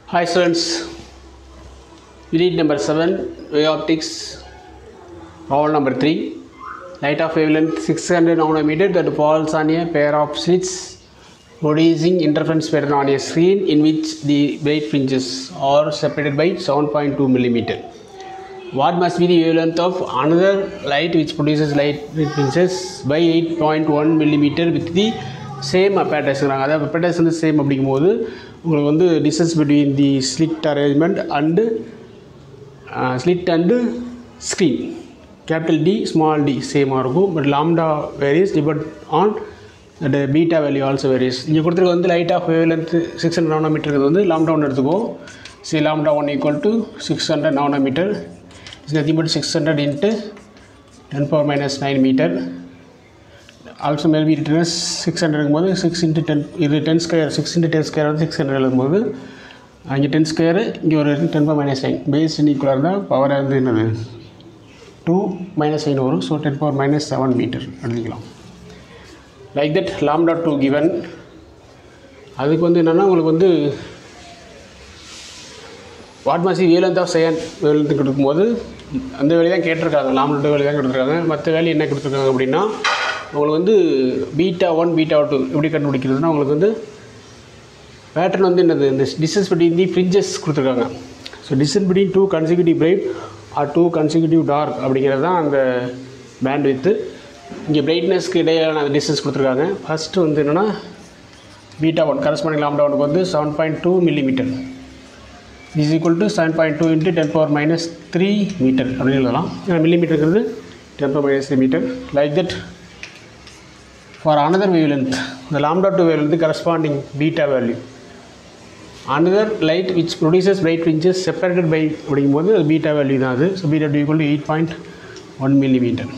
Hi students, unit number 7, wave optics, problem number 3. Light of wavelength 600 nanometer that falls on a pair of slits producing interference pattern on a screen in which the bright fringes are separated by 7.2 millimeter. What must be the wavelength of another light which produces light fringes by 8.1 millimeter with the same அப்பேட்டஸ்ங்கிறாங்க அதாவது apparatus வந்து same அப்படிங்கும்போது உங்களுக்கு வந்து distance between the slit arrangement and slit and screen capital D small D சேமாக இருக்கும் but lambda varies depend on that beta value also varies இங்கே கொடுத்துருக்க வந்து light of wavelength six hundred நானோமீட்டருக்கு வந்து லாம்டா ஒன் எடுத்துக்கோ சி lambda one equal to six hundred nanometer is nothing but six hundred into ten power minus nine metre also மேல் பி ரிட்டர்னஸ் சிக்ஸ் ஹண்ட்ரட் இருக்கும்போது சிக்ஸ் இன்ட்டு டென் இது ten square six into ten square வந்து six hundred இருக்கும்போது அங்கே ten square இங்கே ஒரு ten power minus nine base ஈக்குவலாக இருந்தால் பவர் வந்து என்னது டூ மைனஸ் நைன் வரும் so ten power minus seven meter எழுதிக்கலாம் like that lambda two given அதுக்கு வந்து என்னென்னா உங்களுக்கு வந்து வாட் மாசி வேலந்த் ஆஃப் செகண்ட் வேலந்து கொடுக்கும்போது அந்த வேலையை தான் கேட்டிருக்காங்க லாம்டா டூ வேலையை தான் கொடுத்துருக்காங்க மற்ற வேலை என்ன கொடுத்துருக்காங்க அப்படின்னா உங்களுக்கு வந்து பீட்டா ஒன் பீட்டா டூ எப்படி கண்டுபிடிக்கிறதுனா உங்களுக்கு வந்து பேட்டர்ன் வந்து என்னது இந்த டிஸ்டன்ஸ் பிட்வீன் தி ஃப்ரிஞ்சஸ் கொடுத்துருக்காங்க so distance between two consecutive bright or two consecutive dark அப்படிங்கிறது தான் அந்த பேண்ட் வித்து இங்கே பிரைட்னஸ்க்கு இடையிலான அந்த டிஸ்டன்ஸ் கொடுத்துருக்காங்க ஃபஸ்ட்டு வந்து என்னென்னா பீட்டா ஒன் கரஸ்பாண்டிங் லாம்டா ஒனுக்கு வந்து seven point two millimeter is equal to seven point two into ten power minus three meter அப்படின்னு எழுதலாம் ஏன்னா மில்லிமீட்டருங்கிறது ten power minus three meter like that for another wavelength the lambda 2 wavelength corresponding beta value another light which produces bright fringes separated by அப்படிங்கும்போது அது beta value தான் அது so beta two equal to eight point one millimeter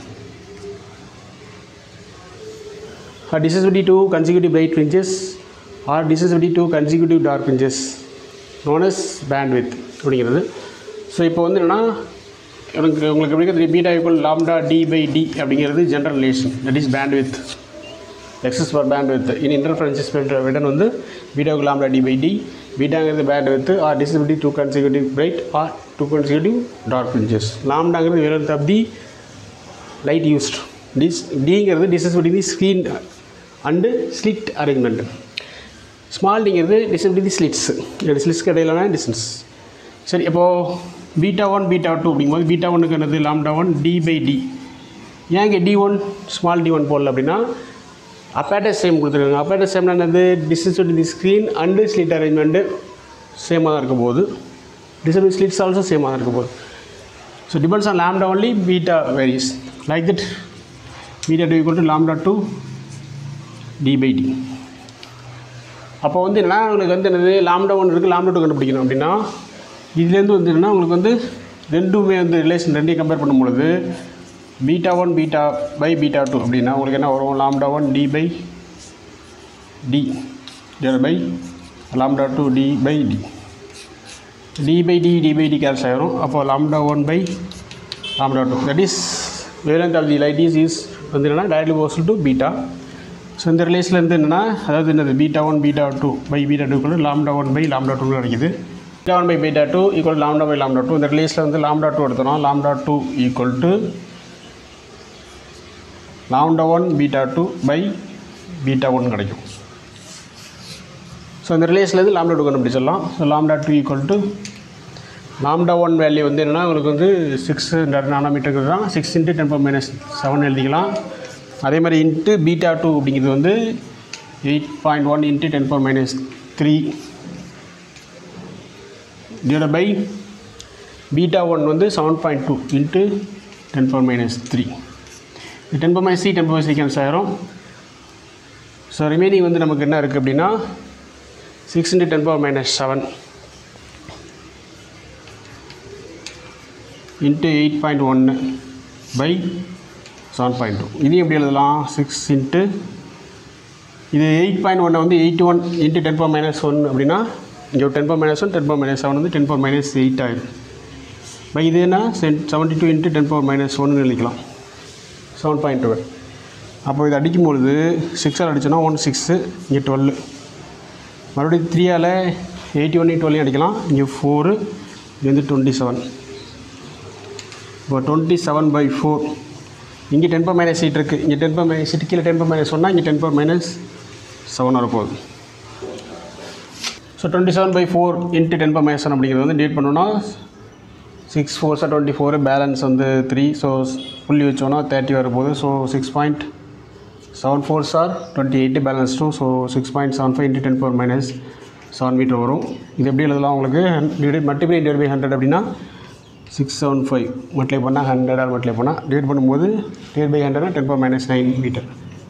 or டிசசிபிலிட்டி two consecutive bright fringes or டிசசிபிலிட்டி two consecutive dark fringes known as bandwidth அப்படிங்கிறது ஸோ இப்போ வந்து என்னென்னா எனக்கு உங்களுக்கு எப்படி தெரியும் beta equal lambda D by d அப்படிங்கிறது general relation that is bandwidth எக்ஸஸ் பர் பேண்ட் வித் இன் இன்டர்ஃபரன்சஸ் விடன் வந்து பீட்டாவுக்கு லாம்டா டி பை டி பீட்டாங்கிறது பேண்ட் வித் ஆர் டிசபிலிட்டி two consecutive bright or two consecutive dark fringes லாம்டாங்கிறது wavelength of the light used டிஸ் டிங்கிறது டிசபிலிட்டி the screen and slit arrangement small டிங்கிறது டிசபிலிட்டி தி ஸ்லிட்ஸ் ஸ்லிட்ஸ்க்கு இடையிலான டிஸ்டன்ஸ் சரி இப்போது பீட்டா ஒன் பீட்டா டூ அப்படிங்கும்போது பீட்டா ஒன்றுக்கு என்னது lambda one D by d ஏன் இங்கே D one small d one போடல அப்படின்னா அப்பேட்டஸ் சேம் கொடுத்துருக்காங்க அப்பேட்டஸ் சேம்னா என்னது distance the screen and slit arrangement சேமாக தான் இருக்க போகுது டிசபிள் ஸ்லிட்ஸ் ஆல்சோ சேமாக தான் இருக்க போகுது so depends on lambda only beta varies like that beta two equal to lambda two D by d அப்போ வந்து என்னன்னா உங்களுக்கு வந்து என்னது லாம்டா ஒன் இருக்குது லாம்டா டூ கண்டுபிடிக்கணும் அப்படின்னா இதுலேருந்து வந்து என்னென்னா உங்களுக்கு வந்து ரெண்டுமே வந்து ரிலேஷன் ரெண்டையும் கம்பேர் பண்ணும்பொழுது beta one beta by beta two அப்படின்னா உங்களுக்கு என்ன வரும் lambda one D by d divide by lambda two D by d D by d D by d cancel ஆகிரும் அப்போ lambda one by lambda two that is wavelength of the light is is வந்து என்னென்னா directly போசல் to beta so இந்த ரிலேஷன்லேருந்து என்னென்னா அதாவது என்னது beta one beta two by beta two கூட lambda one by lambda two கிடைக்குது beta one by beta two equal lambda by lambda two இந்த ரிலேஸில் வந்து லாம்டா டூ எடுத்தோம் lambda two equal to lambda one beta two by beta one கிடைக்கும் so இந்த ரிலேஸ்லேருந்து lambda two கண்டுபிடிச்சிடலாம் so lambda two equal to lambda one value வந்து என்னென்னா உங்களுக்கு வந்து சிக்ஸ் ஹண்ட்ரட் நானோமீட்டருக்கு தான் six into ten power minus seven எழுதிக்கலாம் அதே மாதிரி இன்ட்டு பீட்டா டூ அப்படிங்கிறது வந்து eight point one into ten power minus three divide by beta one வந்து seven point two into ten power minus three ten power minus C ten power minus C cancel ஆயிரும் so remaining வந்து நமக்கு என்ன இருக்குது அப்படின்னா six into ten power minus seven into eight point ஒன்று by seven point two இதையும் எப்படி எழுதலாம் சிக்ஸ் இன்ட்டு இது எயிட் பாயிண்ட் ஒன்னை வந்து eighty one into ten power minus one அப்படின்னா இங்கே ஒரு ten power minus one ten power minus seven வந்து டென் பவர் மைனஸ் எயிட் ஆயிடும் பை இது என்ன சென் seventy two into ten power minus ஒன்று எழுதிக்கலாம் செவன் பாயிண்ட் டுவெல் அப்போ இது அடிக்கும் பொழுது சிக்ஸால் அடிச்சோன்னா ஒன் சிக்ஸு இங்கே டுவெல் மறுபடியும் த்ரீயால் எயிட்டி ஒன் டுவெல்லையும் அடிக்கலாம் இங்கே ஃபோரு இது வந்து டுவெண்ட்டி செவன் இப்போ டுவெண்ட்டி செவன் பை ஃபோர் இங்கே டென் பர் மைனஸ் எயிட் இருக்குது இங்கே டென் பர் மைனஸ் எயிட் கீழே டென் பர் மைனஸ் ஒன்னா இங்கே டென் பர் மைனஸ் செவன் வரப்போகுது so twenty seven by four into ten power minus one அப்படிங்கிறது வந்து டேட் பண்ணோன்னா சிக்ஸ் ஃபோர் சார் டுவெண்ட்டி ஃபோர் பேலன்ஸ் வந்து த்ரீ ஸோ புள்ளி வச்சோன்னா தேர்ட்டி வரப்போகுது so six point seven four சார் twenty eight balance two so six point seven five into ten four minus seven meter வரும் இது எப்படி எழுதலாம் உங்களுக்கு divide multiply divide by hundred அப்படின்னா சிக்ஸ் செவன் ஃபைவ் மல்டிப்ளை பண்ணால் ஹண்ட்ரடால் மல்டிப்ளை பண்ணால் டிவைட் பண்ணும்போது டிவைட் பை ஹண்ட்ரட்னா ten power minus nine meter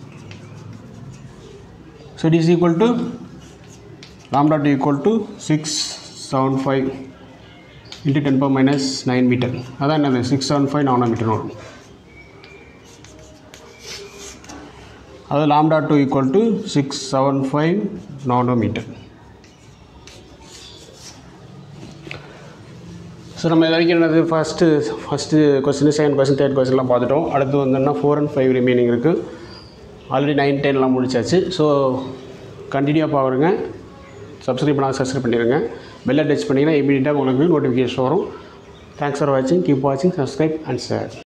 so it is equal to lambda two equal to six seven five into ten power minus nine meter அதான் என்னது six seven five nanometer வரும் அது lambda two equal to six seven five nanometer so நம்ம இது வரைக்கும் என்னது first first question second question third கொஸ்டின்லாம் பார்த்துட்டோம் அடுத்து வந்தோம்னா ஃபோர் அண்ட் ஃபைவ் ரிமைனிங் இருக்குது ஆல்ரெடி நைன் டென்லாம் முடிச்சாச்சு ஸோ கண்டினியூவாக பாருங்க சப்ஸ்கிரைப் பண்ணால் சப்ஸ்கிரைப் பண்ணிடுங்க பெல்லை டச் பண்ணிங்கன்னா இமீடியட்டாக உங்களுக்கு நோட்டிஃபிகேஷன் வரும் தேங்க்ஸ் ஃபார் வாட்சிங் கீப் வாட்சிங் சப்ஸ்கிரைப் அண்ட் ஷேர்